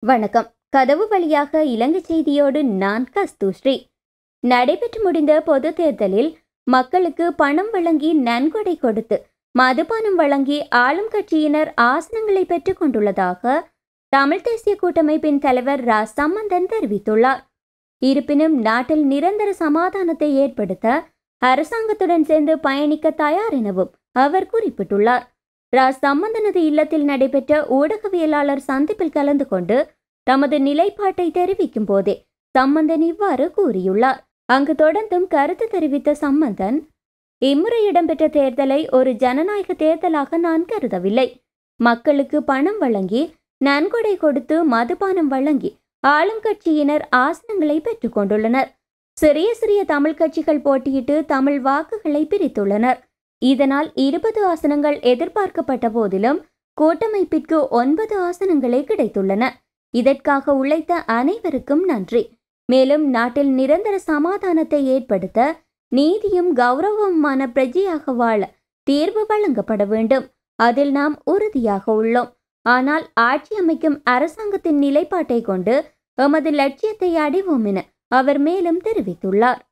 வணக்கம் கதவு வழியாக இலங்கை செய்தியோடு நான் கஸ்தூஸ்ரீ நடைபெற்று முடிந்த பொது தேர்தலில் மக்களுக்கு பணம் வழங்கி நன்கொடை கொடுத்து மதுபானம் வழங்கி ஆளும் கட்சியினர் ஆசனங்களை பெற்றுக் கொண்டுள்ளதாக தமிழ் தேசிய கூட்டமைப்பின் தலைவர் ரா சம்பந்தன் தெரிவித்துள்ளார் இருப்பினும் நாட்டில் நிரந்தர சமாதானத்தை ஏற்படுத்த அரசாங்கத்துடன் சேர்ந்து பயணிக்க தயார் எனவும் அவர் குறிப்பிட்டுள்ளார் ரா சம்பந்தனது இல்லத்தில் நடைபெற்ற ஊடகவியலாளர் சந்திப்பில் கலந்து கொண்டு தமது நிலைப்பாட்டை தெரிவிக்கும் போதே சம்பந்தன் இவ்வாறு கூறியுள்ளார் அங்கு தொடர்ந்தும் கருத்து தெரிவித்த சம்பந்தன் இம்முறை இடம்பெற்ற தேர்தலை ஒரு ஜனநாயக தேர்தலாக நான் கருதவில்லை மக்களுக்கு பணம் வழங்கி நன்கொடை கொடுத்து மதுபானம் வழங்கி ஆளும் கட்சியினர் ஆசனங்களை பெற்றுக் கொண்டுள்ளனர் சிறிய சிறிய தமிழ் கட்சிகள் போட்டியிட்டு தமிழ் வாக்குகளை பிரித்துள்ளனர் இதனால் இருபது ஆசனங்கள் எதிர்பார்க்கப்பட்ட போதிலும் கூட்டமைப்பிற்கு ஒன்பது ஆசனங்களே கிடைத்துள்ளன இதற்காக உழைத்த அனைவருக்கும் நன்றி மேலும் நாட்டில் நிரந்தர சமாதானத்தை ஏற்படுத்த நீதியும் கௌரவமான பிரஜையாக வாழ தீர்வு வழங்கப்பட வேண்டும் அதில் நாம் உறுதியாக உள்ளோம் ஆனால் ஆட்சி அமைக்கும் அரசாங்கத்தின் நிலைப்பாட்டை கொண்டு எமது லட்சியத்தை அடைவோம் என அவர் மேலும் தெரிவித்துள்ளார்